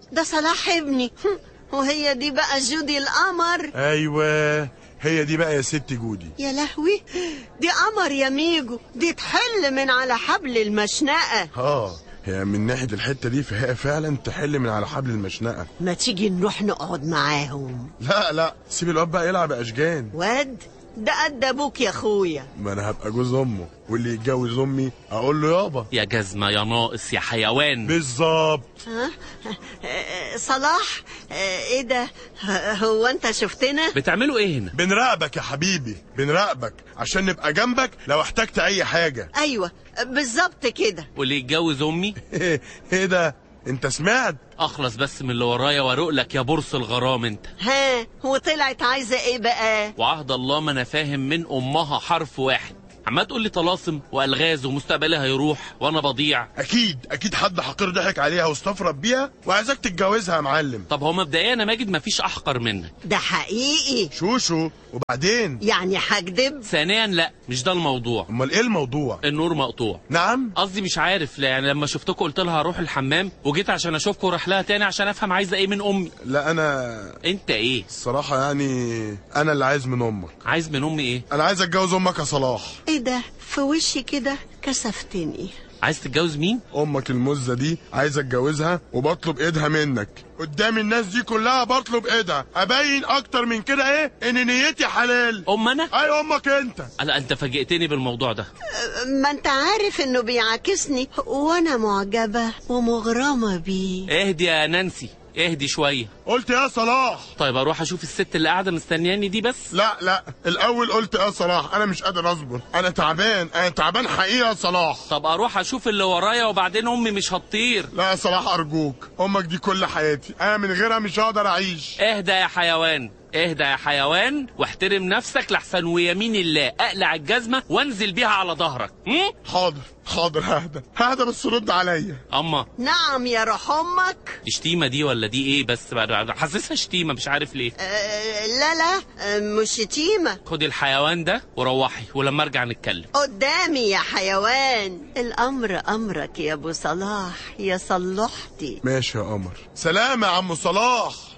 ده صلاح ابني وهي دي بقى جودي القمر ايوه هي دي بقى يا ست جودي يا لهوي دي قمر يا ميجو دي تحل من على حبل المشنقة اه هي من ناحيه الحته دي فهي فعلا تحل من على حبل المشنقه ما تيجي نروح نقعد معاهم لا لا سيب الواد بقى يلعب اشجان واد ده قد ابوك يا اخويا ما انا هبقى جوز امه واللي يتجوز امي اقول له يابا يا جزمة يا ناقص يا حيوان بالظبط ها آه، صلاح آه، ايه ده ه- هو انت شفتنا بتعملوا ايه هنا بنراقبك يا حبيبي بنراقبك عشان نبقى جنبك لو احتجت اي حاجه ايوه بالظبط كده واللي يتجوز امي ايه ده انت سمعت اخلص بس من اللي ورايا واروق لك يا برص الغرام انت ها وطلعت عايزه ايه بقى وعهد الله ما انا فاهم من امها حرف واحد عمال تقول لي طلاسم والغاز ومستقبلها هيروح وانا بضيع اكيد اكيد حد حقير ضحك عليها واستفرد بيها وعايزك تتجوزها يا معلم طب هو مبدئيا يا ماجد مفيش احقر منك ده حقيقي شوشو وبعدين يعني هكدب ثانيا لا مش ده الموضوع امال ايه الموضوع النور مقطوع نعم قصدي مش عارف لا يعني لما شفتكم قلت لها هروح الحمام وجيت عشان اشوفكم راح لها تاني عشان افهم عايزه ايه من امي لا انا انت ايه الصراحه يعني انا اللي عايز من امك عايز من امي ايه انا عايز اتجوز امك يا صلاح ايه ده في وشي كده كسفتني عايز تتجوز مين امك المزه دي عايز اتجوزها وبطلب ايدها منك قدام الناس دي كلها بطلب ايدها ابين اكتر من كده ايه ان نيتي حلال ام انا اي امك انت لا انت فاجئتني بالموضوع ده ما انت عارف انه بيعاكسني وانا معجبه ومغرمه بيه اهدي يا نانسي اهدي شويه قلت يا صلاح طيب اروح اشوف الست اللي قاعده مستنياني دي بس لا لا الاول قلت يا صلاح انا مش قادر اصبر انا تعبان انا تعبان حقيقه يا صلاح طب اروح اشوف اللي ورايا وبعدين امي مش هتطير لا يا صلاح ارجوك امك دي كل حياتي انا من غيرها مش هقدر اعيش اهدى يا حيوان اهدى يا حيوان واحترم نفسك لحسن ويمين الله اقلع الجزمه وانزل بيها على ظهرك هم؟ حاضر حاضر ههدى ههدى بس رد عليا اما نعم يا روح امك دي شتيمه دي ولا دي ايه بس بقى حاسسها شتيمه مش عارف ليه آه لا لا آه مش شتيمه خدي الحيوان ده وروحي ولما ارجع نتكلم قدامي يا حيوان الامر امرك يا ابو صلاح يا صلحتي ماشي يا قمر سلام يا عم صلاح